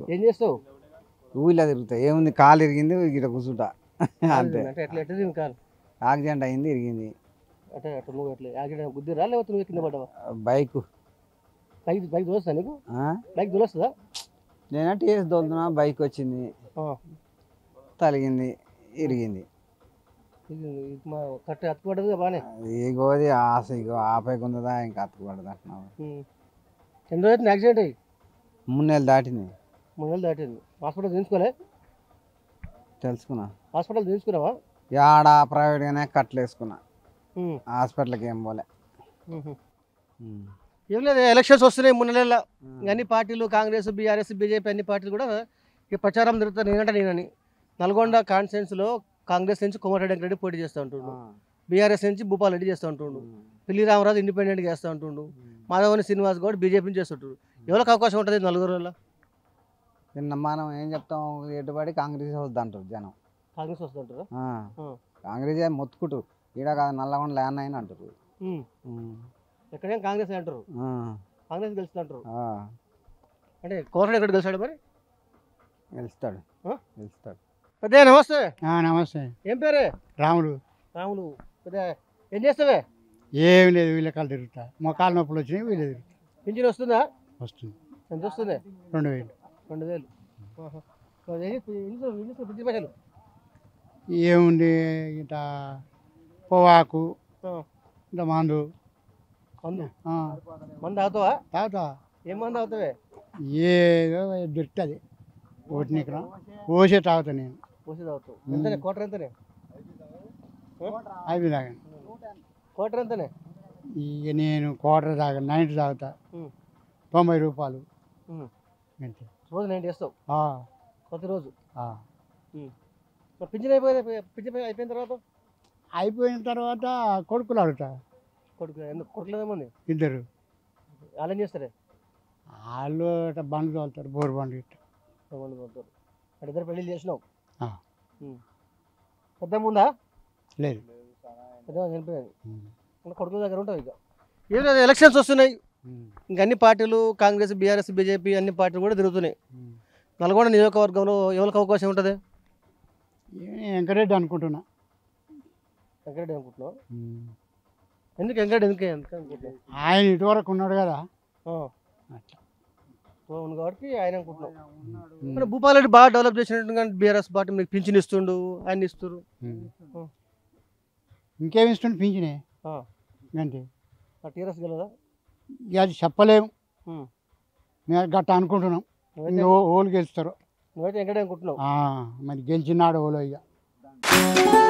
ఏం చేస్తావు ఊళ్ళో తిరుగుతా ఏముంది కాలు ఇరిగింది ఇక్కడ కూర్చుంటా అంతే అంటే ఎట్లా ఎట్లా తిరిగి కాదు యాక్సిడెంట్ అయింది ఇరిగింది అంటే అట్లా నువ్వు ఎట్లా యాక్సిడెంట్ గుద్దిరా లేకపోతే నువ్వు కింద పడ్డావా బైక్ బైక్ బైక్ దొలుస్తుందా నీకు ఆ? బైక్ దొలుస్తుందా నేను టీఎస్ దోలుతున్నా బైక్ వచ్చింది తలిగింది ఇరిగింది ఇది ఇది మా కట్ట అతుకుపడ్డది బాగానే ఇగోది ఆశ ఇగో ఆపై కొందదా ఇంకా అతుకుపడదు అంటున్నావు ఉమ్. ఎన్ని రోజులు యాక్సిడెంట్ అయ్యి మూడు నెలలు దాటింది మూడు నెలలు దాటింది హాస్పిటల్ తీసుకోలే తెలుసుకున్నా హాస్పిటల్ తీసుకున్నావా యాడ ప్రైవేట్గానే కట్లు వేసుకున్నా ఉమ్. హాస్పిటల్కి ఏం పోలే ఉహు. ఉమ్. ఏం లేదు ఎలక్షన్స్ వస్తున్నాయి మూడు నెలల్లో అన్ని పార్టీలు కాంగ్రెస్ బీఆర్ఎస్ బీజేపీ అన్ని పార్టీలు కూడా ఈ ప్రచారం జరుగుతుంది నేనంటే నేనని నల్గొండ కాన్స్టిట్యున్సీలో కాంగ్రెస్ నుంచి కోమటిరెడ్డి వెంకరెడ్డి పోటీ చేస్తూ ఉంటుండు బీఆర్ఎస్ నుంచి భూపాల్ రెడ్డి చేస్తూ ఉంటుండు పిల్లి రామరాజు ఇండిపెండెంట్గా చేస్తూ ఉంటుండు మాధవని శ్రీనివాస్ గౌడ్ బీజేపీ నుంచి చేస్తుంటారు ఎవరికి అవకాశం ఉంటుంది నలుగురులో నిన్న మనం ఏం చెప్తాం ఎటుబడి కాంగ్రెస్ వద్దు అంటారు జనం కాంగ్రెస్ వస్తుంటారు ఆ. కాంగ్రెస్ ఏ మొత్తుకుంటారు ఈడ కాదు నల్లగొండ ల్యాన్ అయిన అంటారు ఉమ్. ఎక్కడేం కాంగ్రెస్ అంటారు ఆ. కాంగ్రెస్ గెలుస్తుంది అంటారు ఆ. అంటే కోమటిరెడ్డి ఎక్కడ గెలిచాడు మరి గెలుస్తాడు ఆ? గెలుస్తాడు పెద్ద నమస్తే నమస్తే ఏం పేరే రాముడు రాములు పెద్ద ఏం చేస్తావే ఏం లేదు వీళ్ళ కాళ్ళు తిరుగుతా మొక్కలు నొప్పులు వచ్చినాయి వీళ్ళు తిరుగుతా పింఛన్ వస్తుందా వస్తుంది ఎంత వస్తుంది రెండు వేలు రెండు వేలు ఆహా. మరి ఏం చేస్తావు? ఎన్ని రోజులు- ఎన్ని రోజులు పింఛన్ పైసలు ఏముంది ఇంత పొవాకు ఆ. ఇంత మందు మందు ఆ, మందు తాగుతావా తాగుతా ఏం మందు తాగుతావే ఏదో దొరుకుతుంది ఒకటి నీకు పోసే తాగుతా నేను పోసి తాగుతావు ఎంతనే కోటర్ ఎంతనే అవి తాగా కోటర్ ఎంతనే ఇక నేను క్వార్టర్ తాగా నైన్టీ తాగుతా ఉమ్. తొంభై రూపాయలు ఉమ్. అంతే రోజు నేను చేస్తావు ఆ, ప్రతిరోజు ఆ. మరి పింఛన్ అయిపోయిన పింఛన్ పై- అయిపోయిన తర్వాత అయిపోయిన తర్వాత కొడుకులు అడుగుతా కొడుకు ఎందుకు కొడుకులు ఏమంది ఇద్దరు వాళ్ళు ఏం చేస్తారే వాళ్ళు ఇట్లా బండ్లు తోలుతారు బోరు బండ్లు ఇట్లా ఏమంది పోతారు అంటే ఇద్దరు పెళ్ళిళ్ళు చేసినావు ఆ. ఉమ్. పెద్ద ముందా లేదు పెద్ద చనిపోయాడు ఉమ్. ఇంకా కొడుకుల దగ్గర ఉంటావు ఇక ఏం లేదు ఎలక్షన్స్ వస్తున్నాయి ఉమ్. ఇంక అన్ని పార్టీలు కాంగ్రెస్ బీఆర్ఎస్ బీజేపీ అన్ని పార్టీలు కూడా తిరుగుతున్నాయి ఉమ్. నల్గొండ నియోజకవర్గంలో ఎవరికి అవకాశం ఉంటుంది ఏ- వెంకరెడ్డి అనుకుంటున్నా వెంకరెడ్డి అనుకుంటున్నావు ఉమ్. ఎందుకు వెంకరెడ్డి ఎందుకు ఎందుకు అనుకుంటున్నావు ఆయన ఇటువరకు ఉన్నాడు కదా ఆ. అట్లా అవును కాబట్టి ఆయన అనుకుంటున్నావు ఉమ్. మరి భూపాలరెడ్డి బాగా డెవలప్ చేసినట్టు కానీ బీఆర్ఎస్ పార్టీ మీకు పింఛన్ ఇస్తుండు ఆయన ఇస్తారు ఉమ్. ఇంకేమి ఇస్తుండే పింఛనే అంతే టీఆర్ఎస్ గెలదా ఇక అది చెప్పలేము ఉమ్. మేము గట్ట అనుకుంటున్నాం నువ్వైతే ఇంకా ఓ- ఓళ్ళు గెలుస్తారు నువ్వైతే వెంకటే అనుకుంటున్నావు ఆ, మరి గెలిచినాడు ఓలో ఇక